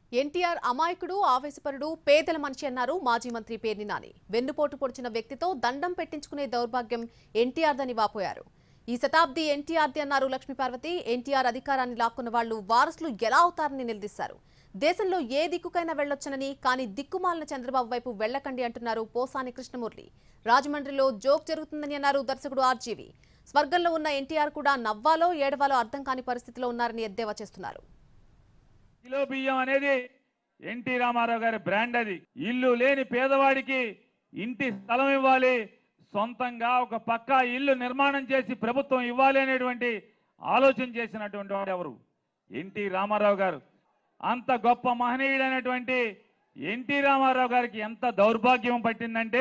ఎన్టీఆర్ అమాయకుడు ఆవేశపరుడు పేదల మనిషి అన్నారు మాజీ మంత్రి పేర్ని నాని వెన్నుపోటు పొడిచిన వ్యక్తితో దండం పెట్టించుకునే దౌర్భాగ్యం ఎన్టీఆర్దని వాపోయారు ఈ శతాబ్ది ఎన్టీఆర్ది అన్నారు లక్ష్మీపార్వతి ఎన్టీఆర్ అధికారాన్ని లాక్కున్న వాళ్లు వారసులు ఎలా అవుతారని నిలదీశారు దేశంలో ఏ దిక్కుకైనా వెళ్లొచ్చనని కానీ దిక్కుమాలిన చంద్రబాబు వైపు వెళ్లకండి అంటున్నారు పోసాని కృష్ణమూర్తి రాజమండ్రిలో జోక్ జరుగుతుందని అన్నారు దర్శకుడు ఆర్జీవి స్వర్గంలో ఉన్న ఎన్టీఆర్ కూడా నవ్వాలో ఏడవాలో అర్థం కాని పరిస్థితిలో ఉన్నారని ఎద్దేవా చేస్తున్నారు కిలో బియ్యం అనేది ఎన్టీ రామారావు గారి బ్రాండ్ అది ఇల్లు లేని పేదవాడికి ఇంటి స్థలం ఇవ్వాలి సొంతంగా ఒక పక్కా ఇల్లు నిర్మాణం చేసి ప్రభుత్వం ఇవ్వాలి అనేటువంటి ఆలోచన చేసినటువంటి వాడు ఎవరు ఎన్టీ రామారావు గారు అంత గొప్ప మహనీయుడైనటువంటి ఎన్టీ రామారావు గారికి ఎంత దౌర్భాగ్యం పట్టిందంటే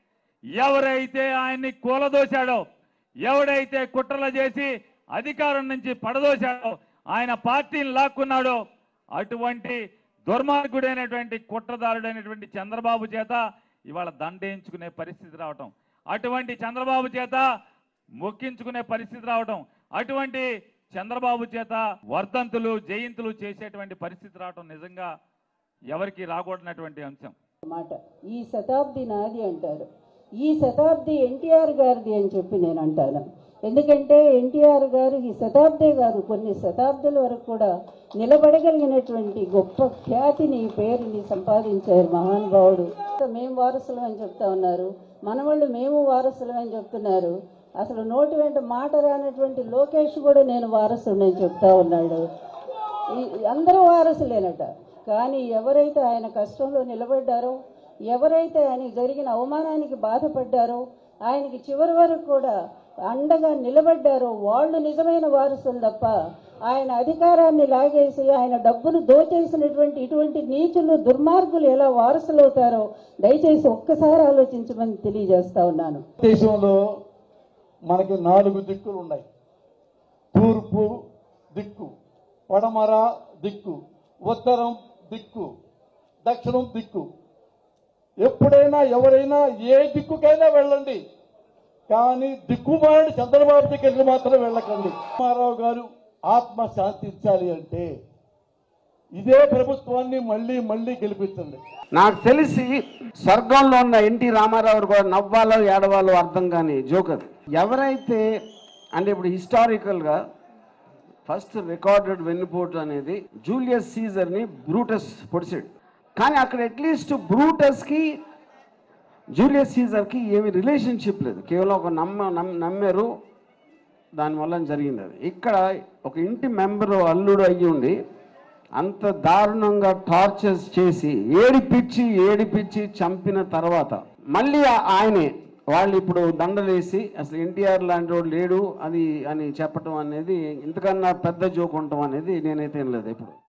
ఎవరైతే ఆయన్ని కూలదోశాడో ఎవడైతే కుట్రలు చేసి అధికారం నుంచి పడదోశాడో ఆయన పార్టీని లాక్కున్నాడో అటువంటి దుర్మార్గుడైనటువంటి కుట్రదారుడైనటువంటి చంద్రబాబు చేత ఇవాళ దండేయించుకునే పరిస్థితి రావటం అటువంటి చంద్రబాబు చేత మొక్కించుకునే పరిస్థితి రావటం అటువంటి చంద్రబాబు చేత వర్ధంతులు జయంతులు చేసేటువంటి పరిస్థితి రావటం నిజంగా ఎవరికి రాకూడనటువంటి అంశం మాట ఈ శతాబ్ది నాది అంటారు ఈ శతాబ్ది ఎన్టీఆర్ గారిది అని చెప్పి నేను అంటాను ఎందుకంటే ఎన్టీఆర్ గారు ఈ శతాబ్దే కాదు కొన్ని శతాబ్దాల వరకు కూడా నిలబడగలిగినటువంటి గొప్ప ఖ్యాతిని పేరుని సంపాదించారు మహానుభావుడు మేము వారసులం అని చెప్తా ఉన్నారు మనవాళ్ళు మేము వారసులం అని చెప్తున్నారు అసలు నోటి వెంట మాట రానటువంటి లోకేష్ కూడా నేను వారసుని అని చెప్తా ఉన్నాడు ఈ- అందరూ వారసులేనట కానీ ఎవరైతే ఆయన కష్టంలో నిలబడ్డారో ఎవరైతే ఆయనకి జరిగిన అవమానానికి బాధపడ్డారో ఆయనకి చివరి వరకు కూడా అండగా నిలబడ్డారో వాళ్ళు నిజమైన వారసులు తప్ప ఆయన అధికారాన్ని లాగేసి ఆయన డబ్బును దోచేసినటువంటి ఇటువంటి నీచులు దుర్మార్గులు ఎలా వారసులవుతారో దయచేసి ఒక్కసారి ఆలోచించమని తెలియజేస్తా ఉన్నాను దేశంలో మనకి నాలుగు దిక్కులు ఉన్నాయి తూర్పు దిక్కు పడమర దిక్కు ఉత్తరం దిక్కు దక్షిణం దిక్కు ఎప్పుడైనా ఎవరైనా ఏ దిక్కుకైనా వెళ్ళండి కానీ దిక్కుమాలిన చంద్రబాబు దగ్గరికి మాత్రం వెళ్ళకండి రామారావు గారు ఆత్మ శాంతించాలి అంటే ఇదే ప్రభుత్వాన్ని మళ్ళీ మళ్ళీ గెలిపించండి నాకు తెలిసి స్వర్గంలో ఉన్న ఎన్టీ రామారావు కూడా నవ్వాలో ఏడవాలో అర్థం కాని జోక్ అది ఎవరైతే అంటే ఇప్పుడు హిస్టారికల్గా ఫస్ట్ రికార్డెడ్ వెన్నుపోటు అనేది జూలియస్ సీజర్ని బ్రూటస్ పొడిచాడు కానీ అక్కడ అట్లీస్ట్ బ్రూటస్కి జూలియస్ సీజర్కి ఏమి రిలేషన్షిప్ లేదు కేవలం ఒక నమ్మ నమ్- నమ్మారు దానివల్ల జరిగింది అది ఇక్కడ ఒక ఇంటి మెంబరు అల్లుడు అయ్యి ఉండి అంత దారుణంగా టార్చర్స్ చేసి ఏడిపిచ్చి ఏడిపిచ్చి చంపిన తర్వాత మళ్ళీ ఆ- ఆయనే వాళ్ళు ఇప్పుడు దండలేసి అసలు ఎన్టీఆర్ లాంటి వాడు లేడు అది అని చెప్పటం అనేది ఇంతకన్నా పెద్ద జోక్ ఉండటం అనేది నేనైతే ఏం లేదు ఇప్పుడు